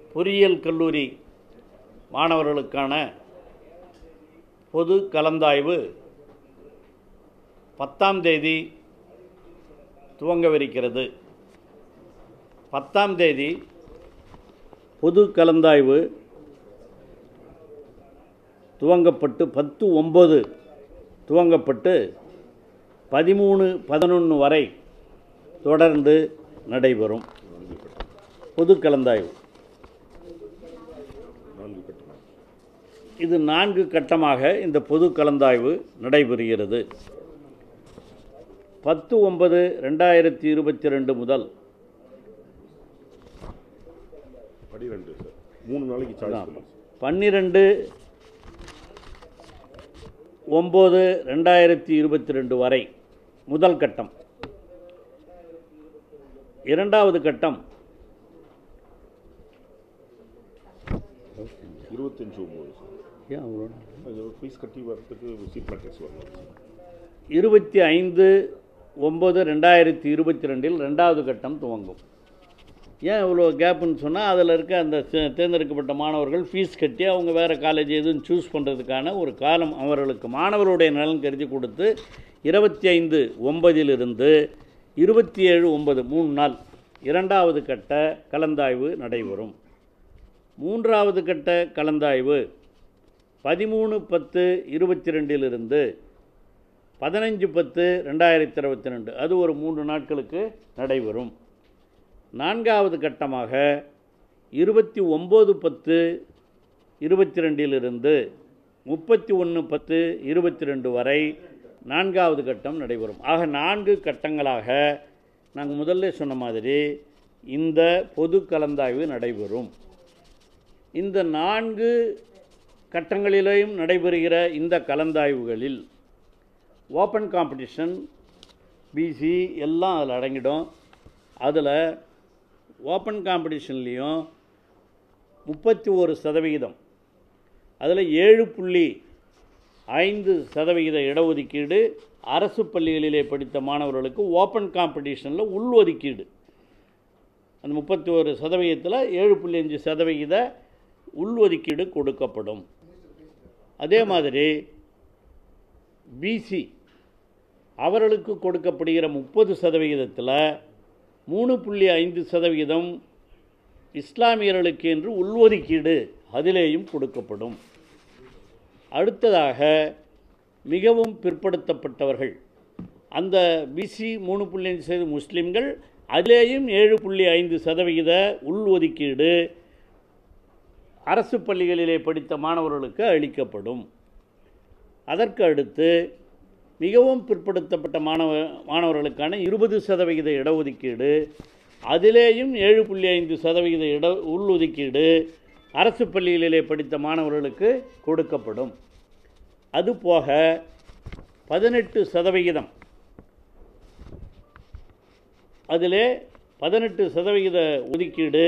பொறியியல் கல்லூரி மாணவர்களுக்கான பொது கலந்தாய்வு பத்தாம் தேதி துவங்கவிருக்கிறது பத்தாம் தேதி பொது கலந்தாய்வு துவங்கப்பட்டு பத்து ஒம்பது துவங்கப்பட்டு பதிமூணு பதினொன்று வரை தொடர்ந்து நடைபெறும் பொது கலந்தாய்வு நான்கு கட்டணம் இது நான்கு கட்டமாக இந்த பொது கலந்தாய்வு நடைபெறுகிறது பத்து ஒன்பது ரெண்டாயிரத்தி இருபத்தி ரெண்டு முதல் பனிரெண்டு சார் மூணு நாளைக்கு சார்ஜ் பண்ணுங்க பன்னிரெண்டு ஒம்பது ரெண்டாயிரத்தி இருபத்தி ரெண்டு வரை முதல் கட்டம் இரண்டாவது கட்டம் இருபத்தஞ்சு ஒம்பது சார் ஏன் அவ்வளோ அது ஃபீஸ் கட்டி வரதுக்கு சீட் மேட்ரிக்ஸ் வரணும் சார் இருபத்தி ஐந்து ஒம்பது ரெண்டாயிரத்தி இருபத்தி ரெண்டில் ரெண்டாவது கட்டம் துவங்கும் ஏன் இவ்வளோ கேப்புன்னு சொன்னால் அதில் இருக்க அந்த தே- தேர்ந்தெடுக்கப்பட்ட மாணவர்கள் ஃபீஸ் கட்டி அவங்க வேறு காலேஜ் எதுவும் சூஸ் பண்ணுறதுக்கான ஒரு காலம் அவர்களுக்கு மாணவருடைய நலன் கருதி கொடுத்து இருபத்தி ஐந்து ஒன்பதிலிருந்து இருபத்தி ஏழு ஒன்பது மூணு நாள் இரண்டாவது கட்ட கலந்தாய்வு நடைபெறும் மூன்றாவது கட்ட கலந்தாய்வு பதிமூணு பத்து இருபத்தி ரெண்டிலிருந்து பதினஞ்சு பத்து ரெண்டாயிரத்தி இருபத்தி ரெண்டு அது ஒரு மூன்று நாட்களுக்கு நடைபெறும் நான்காவது கட்டமாக இருபத்தி ஒம்பது பத்து இருபத்தி ரெண்டிலிருந்து முப்பத்தி ஒன்று பத்து இருபத்தி ரெண்டு வரை நான்காவது கட்டம் நடைபெறும் ஆக நான்கு கட்டங்களாக நாங்கள் முதல்ல சொன்ன மாதிரி இந்த பொது கலந்தாய்வு நடைபெறும் இந்த நான்கு கட்டங்களிலேயும் நடைபெறுகிற இந்த கலந்தாய்வுகளில் ஓப்பன் காம்படிஷன் பிசி எல்லாம் அதில் அடங்கிடும் அதில் ஓப்பன் காம்படிஷன்லேயும் முப்பத்தி ஒரு சதவிகிதம் அதில் ஏழு புள்ளி ஐந்து சதவிகித இடஒதுக்கீடு அரசு பள்ளிகளிலே படித்த மாணவர்களுக்கு ஓப்பன் காம்படிஷனில் உள்ஒதுக்கீடு அந்த முப்பத்தி ஒரு சதவிகிதத்தில் ஏழு புள்ளி அஞ்சு சதவிகித உள்ஒதுக்கீடு கொடுக்கப்படும் அதே மாதிரி பிசி அவர்களுக்கு கொடுக்கப்படுகிற முப்பது சதவிகிதத்தில் மூணு புள்ளி ஐந்து சதவிகிதம் இஸ்லாமியர்களுக்கு என்று உள்ஒதுக்கீடு அதிலேயும் கொடுக்கப்படும் அடுத்ததாக மிகவும் பிற்படுத்தப்பட்டவர்கள் அந்த பிசி மூணு புள்ளி அஞ்சு சதவீத முஸ்லீம்கள் அதிலேயும் ஏழு புள்ளி ஐந்து சதவிகித உள்ஒதுக்கீடு அரசு பள்ளிகளிலே படித்த மாணவர்களுக்கு அளிக்கப்படும் அதற்கு அடுத்து மிகவும் பிற்படுத்தப்பட்ட மாணவ மாணவர்களுக்கான இருபது சதவிகித இடஒதுக்கீடு அதிலேயும் ஏழு புள்ளி ஐந்து சதவிகித இட உள்ஒதுக்கீடு அரசு பள்ளிகளிலே படித்த மாணவர்களுக்கு கொடுக்கப்படும் அதுபோக பதினெட்டு சதவிகிதம் அதிலே பதினெட்டு சதவிகித ஒதுக்கீடு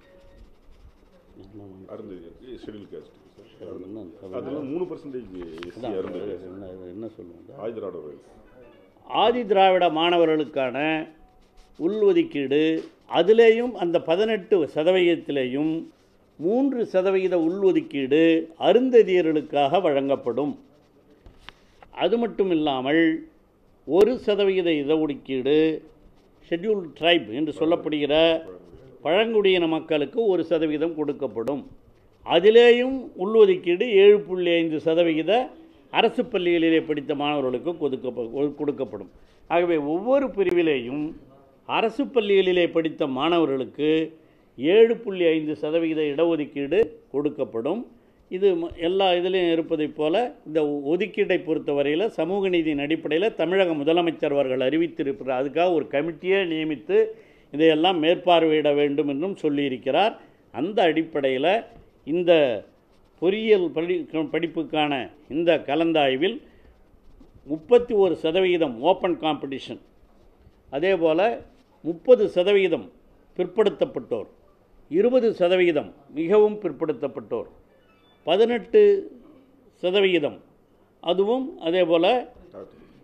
அருந்ததி ஷெடியூல் கேஸ்ட் சார் அதில் மூணு பர்சன்டேஜ் எஸ்சி அருந்ததி என்ன என்ன சொல்லுவாங்க ஆயுதராடவர்கள் ஆதி திராவிட மாணவர்களுக்கான உள்ஒதுக்கீடு அதிலேயும் அந்த பதினெட்டு சதவிகிதத்திலேயும் மூன்று சதவிகித உள்ஒதுக்கீடு அருந்ததியர்களுக்காக வழங்கப்படும் அது மட்டும் இல்லாமல் ஒரு சதவிகித இடஒதுக்கீடு ஷெட்யூல் ட்ரைப் என்று சொல்லப்படுகிற பழங்குடியின மக்களுக்கு ஒரு சதவிகிதம் கொடுக்கப்படும் அதிலேயும் உள்ஒதுக்கீடு ஏழு புள்ளி ஐந்து சதவிகித அரசு பள்ளிகளிலே படித்த மாணவர்களுக்கு கொடுக்கப்ப கொடுக்கப்படும் ஆகவே ஒவ்வொரு பிரிவிலேயும் அரசு பள்ளிகளிலே படித்த மாணவர்களுக்கு ஏழு புள்ளி ஐந்து சதவிகித இடஒதுக்கீடு கொடுக்கப்படும் இது ம- எல்லா இதுலேயும் இருப்பதைப் போல இந்த ஒதுக்கீட்டை பொறுத்தவரையில் சமூக நீதியின் அடிப்படையில் தமிழக முதலமைச்சர் அவர்கள் அறிவித்திருக்கிறார் அதுக்காக ஒரு கமிட்டியை நியமித்து இதையெல்லாம் மேற்பார்வையிட வேண்டும் என்றும் சொல்லியிருக்கிறார் அந்த அடிப்படையில் இந்த பொறியியல் படி படிப்புக்கான இந்த கலந்தாய்வில் முப்பத்தி ஒரு சதவிகிதம் ஓப்பன் காம்படிஷன் அதே போல் முப்பது சதவிகிதம் பிற்படுத்தப்பட்டோர் இருபது சதவிகிதம் மிகவும் பிற்படுத்தப்பட்டோர் பதினெட்டு சதவிகிதம் அதுவும் அதே போல்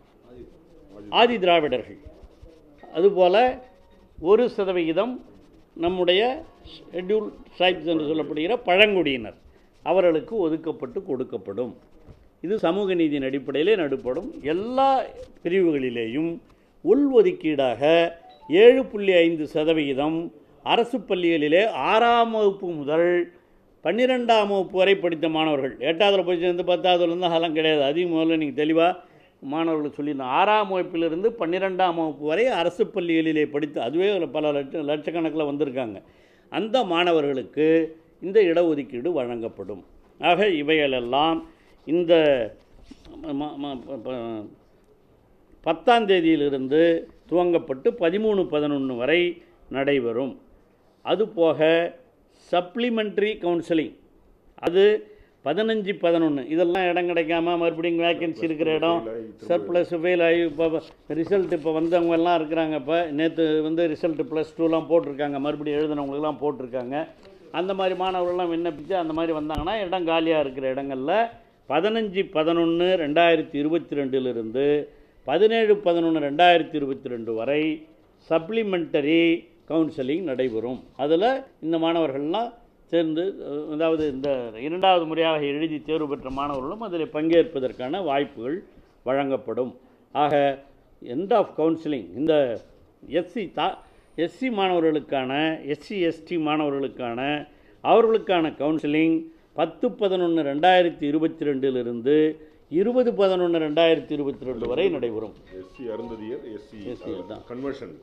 ஆதி திராவிடர்கள் அதுபோல் ஒரு சதவிகிதம் நம்முடைய ஷெட்யூல் ட்ரைப்ஸ் என்று சொல்லப்படுகிற பழங்குடியினர் அவர்களுக்கு ஒதுக்கப்பட்டு கொடுக்கப்படும் இது சமூக நீதியின் அடிப்படையிலே நடுப்படும் எல்லா பிரிவுகளிலேயும் உள்ஒதுக்கீடாக ஏழு புள்ளி ஐந்து சதவிகிதம் அரசு பள்ளிகளிலே ஆறாம் வகுப்பு முதல் பன்னிரெண்டாம் வகுப்பு வரை படித்த மாணவர்கள் எட்டாவதுல போய் சேர்ந்து பத்தாவதுலேருந்து அதெல்லாம் கிடையாது அதையும் முதல்ல நீங்கள் தெளிவாக மாணவர்களுக்கு சொல்லியிருந்தோம் ஆறாம் வகுப்பிலிருந்து பன்னிரெண்டாம் வகுப்பு வரை அரசு பள்ளிகளிலே படித்து அதுவே ஒரு பல லட்ச லட்சக்கணக்கில் வந்திருக்காங்க அந்த மாணவர்களுக்கு இந்த இடஒதுக்கீடு வழங்கப்படும் ஆக இவைகளெல்லாம் இந்த ம- ம- ப- ப- பத்தாம் தேதியிலிருந்து துவங்கப்பட்டு பதிமூணு பதினொன்று வரை நடைபெறும் அதுபோக சப்ளிமெண்ட்ரி கவுன்சிலிங் அது பதினஞ்சு பதினொன்று இதெல்லாம் இடம் கிடைக்காம மறுபடியும் வேக்கன்சி இருக்கிற இடம் சர்ப்ளஸ் ஃபெயில் ஆகி இப்போ ரிசல்ட் இப்போ வந்தவங்க எல்லாம் இருக்கிறாங்க இப்போ நேற்று வந்து ரிசல்ட் ப்ளஸ் டூலாம் போட்டிருக்காங்க மறுபடியும் எழுதினவங்களுக்குலாம் போட்டிருக்காங்க அந்த மாதிரி மாணவர்கள்லாம் விண்ணப்பித்து அந்த மாதிரி வந்தாங்கன்னா இடம் காலியாக இருக்கிற இடங்களில் பதினஞ்சு பதினொன்று ரெண்டாயிரத்தி இருபத்தி ரெண்டிலிருந்து பதினேழு பதினொன்று ரெண்டாயிரத்தி இருபத்தி ரெண்டு வரை சப்ளிமெண்டரி கவுன்சிலிங் நடைபெறும் அதில் இந்த மாணவர்கள்லாம் சேர்ந்து அஹ், அதாவது இந்த இரண்டாவது முறையாக எழுதி தேர்வு பெற்ற மாணவர்களும் அதில் பங்கேற்பதற்கான வாய்ப்புகள் வழங்கப்படும் ஆக எண்ட் ஆஃப் கவுன்சிலிங் இந்த எஸ்சி தா எஸ்சி மாணவர்களுக்கான எஸ்சி எஸ்டி மாணவர்களுக்கான அவர்களுக்கான கவுன்சிலிங் பத்து பதினொன்று ரெண்டாயிரத்தி இருபத்தி ரெண்டிலிருந்து இருபது பதினொன்று ரெண்டாயிரத்தி இருபத்தி ரெண்டு வரை நடைபெறும் எஸ்சி அருந்ததியர் எஸ்சி SC தான். கன்வர்ஷன்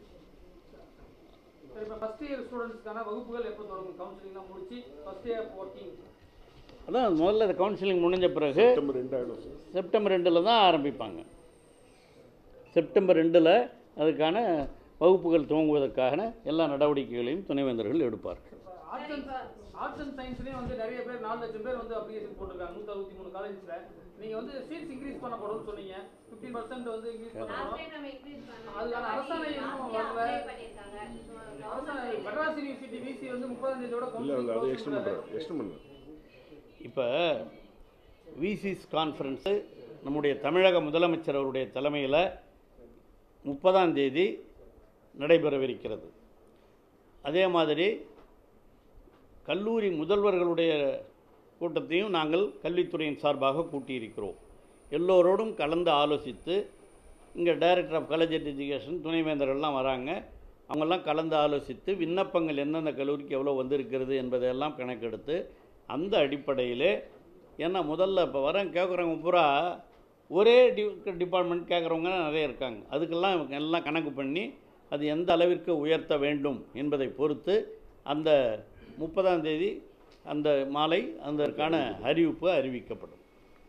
சரி இப்போ ஃபர்ஸ்ட் இயர் ஸ்டூடெண்ட்ஸ்க்கான வகுப்புகள் எப்போ தொடங்கும் கவுன்சிலிங்லாம் முடிச்சு ஃபர்ஸ்ட் இயர் ஒர்க்கிங் அதான் முதல்ல இந்த கவுன்சிலிங் முடிஞ்ச பிறகு செப்டம்பர் ரெண்டாயிரம் சார் செப்டம்பர் ரெண்டில் தான் ஆரம்பிப்பாங்க செப்டம்பர் ரெண்டில் அதுக்கான வகுப்புகள் துவங்குவதற்கான எல்லா நடவடிக்கைகளையும் துணைவேந்தர்கள் எடுப்பார்கள் ஆர்ட்ஸ் அண்ட் ஆர்ட்ஸ் அண்ட் சயின்ஸ்லேயும் வந்து நிறைய பேர் நாலு லட்சம் பேர் வந்து அப்ளிகேஷன் போட்டிருக்காங்க நூற்றி அறுபத்தி மூணு காலேஜஸில் நீங்கள் வந்து சீட்ஸ் இன்க்ரீஸ் பண்ண போகிறோம்னு சொன்னீங்க ஃபிஃப்டீன் பர்சன்ட் வந்து இன்க்ரீஸ் பண்ண போகிறோம் அதுக்கான அரசாணை இன்னும் வரல அரசாணை மெட்ராஸ் யூனிவர்சிட்டி விசி வந்து முப்பதாம் தேதியோட இல்லை அது அதை எக்ஸ்டெண்ட் கவுன்சிலிங் பண்ணுறேன் எக்ஸ்டெண்ட் பண்ணுறேன் இப்போ விசிஸ் கான்ஃபரன்ஸு நம்முடைய தமிழக முதலமைச்சர் அவருடைய தலைமையில் முப்பதாம் தேதி நடைபெறவிருக்கிறது அதே மாதிரி கல்லூரி முதல்வர்களுடைய கூட்டத்தையும் நாங்கள் கல்வித்துறையின் சார்பாக கூட்டியிருக்கிறோம் எல்லோரோடும் கலந்து ஆலோசித்து இங்கே டைரக்டர் ஆஃப் காலேஜ் எஜுகேஷன் துணைவேந்தர்கள்லாம் வராங்க அவங்கெல்லாம் கலந்து ஆலோசித்து விண்ணப்பங்கள் எந்தெந்த கல்லூரிக்கு எவ்வளோ வந்திருக்கிறது என்பதையெல்லாம் கணக்கெடுத்து அந்த அடிப்படையிலே ஏன்னா முதல்ல இப்போ வரேன் கேட்குறவங்க பூரா ஒரே டி டிபார்ட்மெண்ட் கேட்குறவங்க நிறைய இருக்காங்க அதுக்கெல்லாம் இவங்க எல்லாம் கணக்கு பண்ணி அது எந்த அளவிற்கு உயர்த்த வேண்டும் என்பதை பொறுத்து அந்த முப்பதாம் தேதி அந்த மாலை அதற்கான அறிவிப்பு அறிவிக்கப்படும்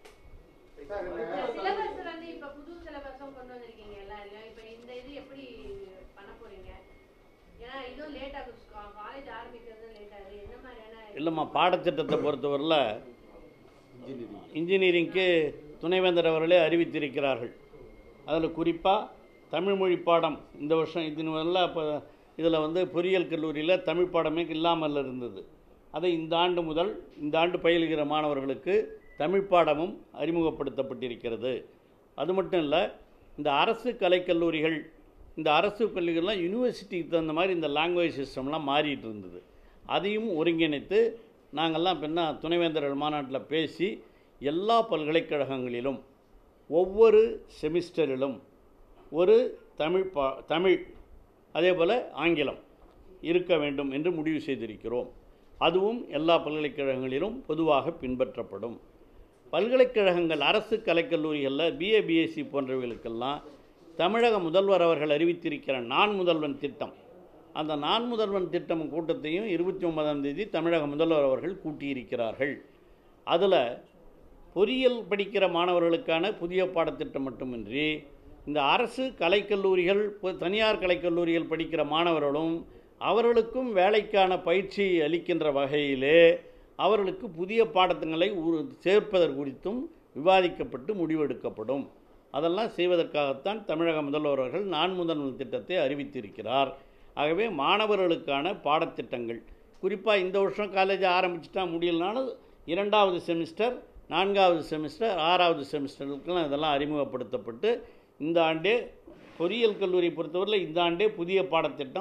சிலபஸ் வந்து இப்ப புது சிலபஸும் கொண்டு வந்திருக்கீங்க எல்லாம் இல்ல இப்ப இந்த இது எப்படி பண்ண போறீங்க ஏன்னா இதுவும் லேட் ஆகும் காலேஜ் ஆரம்பிக்கிறது லேட் ஆகுது என்ன மாதிரியான இல்லைம்மா பாடத்திட்டத்தை பொறுத்தவரையில் இன்ஜினியரிங்க்கு துணைவேந்தர் அவர்களே அறிவித்திருக்கிறார்கள் அதில் குறிப்பாக தமிழ் மொழி பாடம் இந்த வருஷம் இது வரல இப்போ இதில் வந்து பொறியியல் கல்லூரியில் தமிழ் பாடமே இல்லாமல் இருந்தது அதை இந்த ஆண்டு முதல் இந்த ஆண்டு பயிலுகிற மாணவர்களுக்கு தமிழ் பாடமும் அறிமுகப்படுத்தப்பட்டிருக்கிறது அது மட்டும் இல்லை இந்த அரசு கலைக்கல்லூரிகள் இந்த அரசு பள்ளிகள்லாம் யூனிவர்சிட்டிக்கு தகுந்த மாதிரி இந்த லாங்குவேஜ் சிஸ்டம்லாம் மாறிட்டு இருந்தது அதையும் ஒருங்கிணைத்து நாங்கள்லாம் இப்போ என்ன துணைவேந்தர்கள் மாநாட்டில் பேசி எல்லா பல்கலைக்கழகங்களிலும் ஒவ்வொரு செமிஸ்டரிலும் ஒரு தமிழ் பா தமிழ் அதே போல் ஆங்கிலம் இருக்க வேண்டும் என்று முடிவு செய்திருக்கிறோம் அதுவும் எல்லா பல்கலைக்கழகங்களிலும் பொதுவாக பின்பற்றப்படும் பல்கலைக்கழகங்கள் அரசு கலைக்கல்லூரிகளில் பிஏ பிஎஸ்சி போன்றவைகளுக்கெல்லாம் தமிழக முதல்வர் அவர்கள் அறிவித்திருக்கிற நான் முதல்வன் திட்டம் அந்த நான் முதல்வன் திட்டம் கூட்டத்தையும் இருபத்தி ஒன்பதாம் தேதி தமிழக முதல்வர் அவர்கள் கூட்டியிருக்கிறார்கள் அதில் பொறியியல் படிக்கிற மாணவர்களுக்கான புதிய பாடத்திட்டம் மட்டுமின்றி இந்த அரசு கலைக்கல்லூரிகள் பொ- தனியார் கலைக்கல்லூரிகள் படிக்கிற மாணவர்களும் அவர்களுக்கும் வேலைக்கான பயிற்சி அளிக்கின்ற வகையிலே அவர்களுக்கு புதிய பாடத்திட்டங்களை உரு சேர்ப்பதற்கு குறித்தும் விவாதிக்கப்பட்டு முடிவெடுக்கப்படும் அதெல்லாம் செய்வதற்காகத்தான் தமிழக முதல்வர் அவர்கள் நான் முதல்வன் திட்டத்தை அறிவித்திருக்கிறார் ஆகவே மாணவர்களுக்கான பாடத்திட்டங்கள் குறிப்பாக இந்த வருஷம் காலேஜ் ஆரம்பிச்சிட்டா முடியலனாலும் இரண்டாவது செமிஸ்டர் நான்காவது செமிஸ்டர் ஆறாவது செமிஸ்டருக்கெல்லாம் இதெல்லாம் அறிமுகப்படுத்தப்பட்டு இந்த ஆண்டே பொறியியல் கல்லூரி பொறுத்தவரையில் இந்த ஆண்டே புதிய பாடத்திட்டம்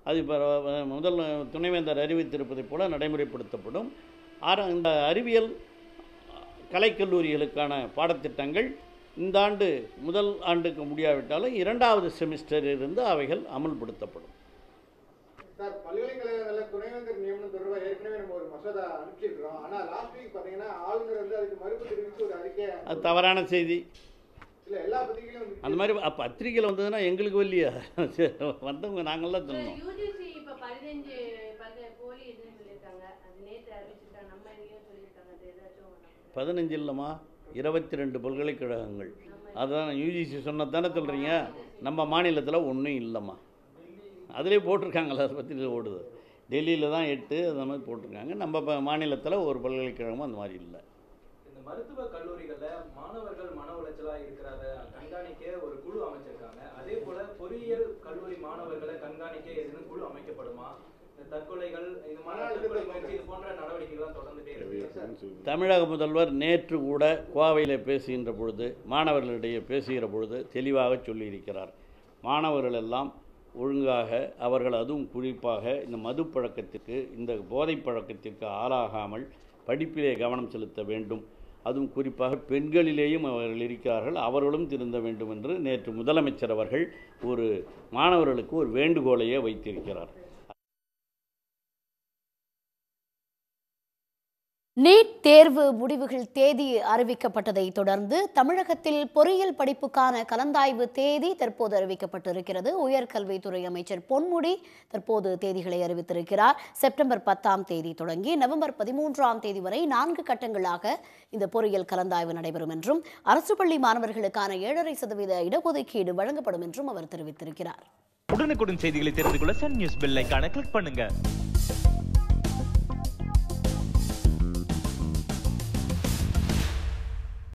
அது இப்போ முதல் துணைவேந்தர் அறிவித்திருப்பதைப் போல நடைமுறைப்படுத்தப்படும் ஆர இந்த அறிவியல் கலைக்கல்லூரிகளுக்கான பாடத்திட்டங்கள் இந்த ஆண்டு முதல் ஆண்டுக்கு முடியாவிட்டாலும் இரண்டாவது செமிஸ்டரிலிருந்து அவைகள் அமல்படுத்தப்படும் சார் பல்கலைக்கழகங்கள்ல துணைவேந்தர் நியமனம் தொடர்பாக ஏற்கனவே நம்ம ஒரு மசோதா அனுப்பிச்சிருக்கிறோம் ஆனா லாஸ்ட் வீக் பாத்தீங்கன்னா ஆளுநர் வந்து அதுக்கு மறுப்பு தெரிவித்து ஒரு அறிக்கையை அது தவறான செய்தி இல்ல எல்லா பத்திரிகையிலும் வந்து அந்த மாதிரி அப்போ பத்திரிக்கையில் வந்ததுன்னா எங்களுக்கு இல்லையா வந்தவங்க நாங்கள்லாம் சொன்னோம் யூஜிசி இப்ப பதினஞ்சு பல்க போலி இதுன்னு சொல்லியிருக்காங்க அது நேற்று அறிவிச்சிருக்காங்க நம்ம எங்கேயோ சொல்லியிருக்காங்க அது ஏதாச்சும் பதினஞ்சு இல்லைம்மா இருபத்தி ரெண்டு பல்கலைக்கழகங்கள் அதான் யூஜிசி சொன்னதானே சொல்கிறீங்க நம்ம மாநிலத்தில் ஒன்றும் இல்லைம்மா அதிலே போட்டிருக்காங்களா அதை பற்றி ஓடுது டெல்லியில் தான் எட்டு அந்த மாதிரி போட்டிருக்காங்க நம்ம இப்போ மாநிலத்தில் ஒரு பல்கலைக்கழகமும் அந்த மாதிரி இல்லை இந்த மருத்துவ கல்லூரிகள்ல மாணவர்கள் மன உளைச்சலா இருக்கிறத கண்காணிக்க ஒரு குழு அமைச்சிருக்காங்க அதே போல பொறியியல் கல்லூரி மாணவர்களை கண்காணிக்க எதுவும் குழு அமைக்கப்படுமா இந்த தற்கொலைகள் இது மாதிரி தற்கொலை முயற்சி இது போன்ற நடவடிக்கைகள்லாம் தொடர்ந்துட்டே இருக்கு தமிழக முதல்வர் நேற்று கூட கோவையில் பேசுகின்ற பொழுது மாணவர்களிடையே பேசுகிற பொழுது தெளிவாக சொல்லியிருக்கிறார் மாணவர்கள் எல்லாம் ஒழுங்காக அவர்கள் அதுவும் குறிப்பாக இந்த மது பழக்கத்திற்கு இந்த போதைப் பழக்கத்திற்கு ஆளாகாமல் படிப்பிலே கவனம் செலுத்த வேண்டும் அதுவும் குறிப்பாக பெண்களிலேயும் அவர்கள் இருக்கிறார்கள் அவர்களும் திருந்த வேண்டும் என்று நேற்று முதலமைச்சர் அவர்கள் ஒரு மாணவர்களுக்கு ஒரு வேண்டுகோளையே வைத்திருக்கிறார் நீட் தேர்வு முடிவுகள் தேதி அறிவிக்கப்பட்டதை தொடர்ந்து தமிழகத்தில் பொறியியல் படிப்புக்கான கலந்தாய்வு தேதி தற்போது அறிவிக்கப்பட்டிருக்கிறது உயர்கல்வித்துறை அமைச்சர் பொன்முடி தற்போது தேதிகளை அறிவித்திருக்கிறார் செப்டம்பர் பத்தாம் தேதி தொடங்கி நவம்பர் பதிமூன்றாம் தேதி வரை நான்கு கட்டங்களாக இந்த பொறியியல் கலந்தாய்வு நடைபெறும் என்றும் அரசு பள்ளி மாணவர்களுக்கான ஏழரை சதவீத இடஒதுக்கீடு வழங்கப்படும் என்றும் அவர் தெரிவித்திருக்கிறார் உடனுக்குடன் செய்திகளை தெரிந்து கொள்ள சன் நியூஸ் பெல் ஐகானை கிளிக் பண்ணுங்க